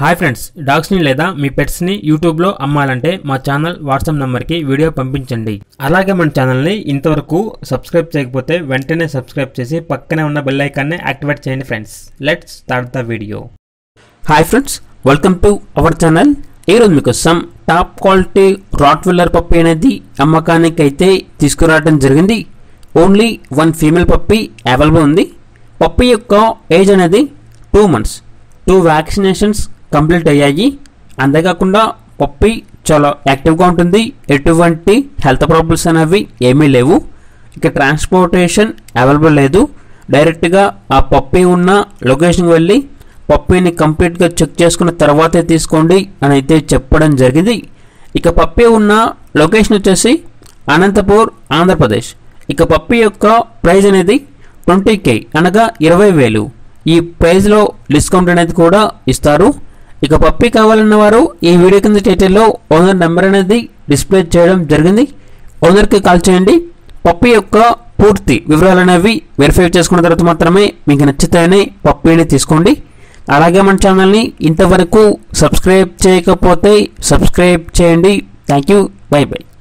hi friends డాగ్స్ని లేదా మీ పెట్స్ని యూట్యూబ్లో అమ్మాలంటే మా ఛానల్ వాట్సాప్ నెంబర్కి వీడియో పంపించండి అలాగే మన ఛానల్ని ఇంతవరకు సబ్స్క్రైబ్ చేయకపోతే వెంటనే సబ్స్క్రైబ్ చేసి పక్కనే ఉన్న బెల్ ఐకాన్ని యాక్టివేట్ చేయండి friends let's start the video hi friends welcome to our channel ఈరోజు మీకోసం top quality rottweiler puppy అనేది అమ్మకానికి అయితే తీసుకురావడం జరిగింది only one female puppy available ఉంది పప్పి యొక్క ఏజ్ అనేది two months two vaccinations complete అయ్యాయి అంతేకాకుండా పప్పి చాలా యాక్టివ్గా ఉంటుంది ఎటువంటి హెల్త్ ప్రాబ్లమ్స్ అనేవి ఏమీ లేవు ఇక ట్రాన్స్పోర్టేషన్ అవైలబుల్ లేదు డైరెక్ట్గా ఆ పప్పి ఉన్న లొకేషన్కి వెళ్ళి పప్పీని కంప్లీట్గా చెక్ చేసుకున్న తర్వాతే తీసుకోండి అని అయితే చెప్పడం జరిగింది ఇక పప్పి ఉన్న లొకేషన్ వచ్చేసి అనంతపూర్ ఆంధ్రప్రదేశ్ ఇక పప్పి యొక్క ప్రైజ్ అనేది ట్వంటీ కే అనగా ఇరవై వేలు ఈ ప్రైజ్లో డిస్కౌంట్ అనేది కూడా ఇస్తారు ఇక పప్పి కావాలన్న వారు ఈ వీడియో కింద టైటిల్లో ఓనర్ నెంబర్ అనేది డిస్ప్లే చేయడం జరిగింది ఓనర్కి కాల్ చేయండి పప్పి యొక్క పూర్తి వివరాలు అనేవి వెరిఫై చేసుకున్న తర్వాత మాత్రమే మీకు నచ్చితేనే పప్పీని తీసుకోండి అలాగే మన ఛానల్ని ఇంతవరకు సబ్స్క్రైబ్ చేయకపోతే సబ్స్క్రైబ్ చేయండి థ్యాంక్ యూ బై బై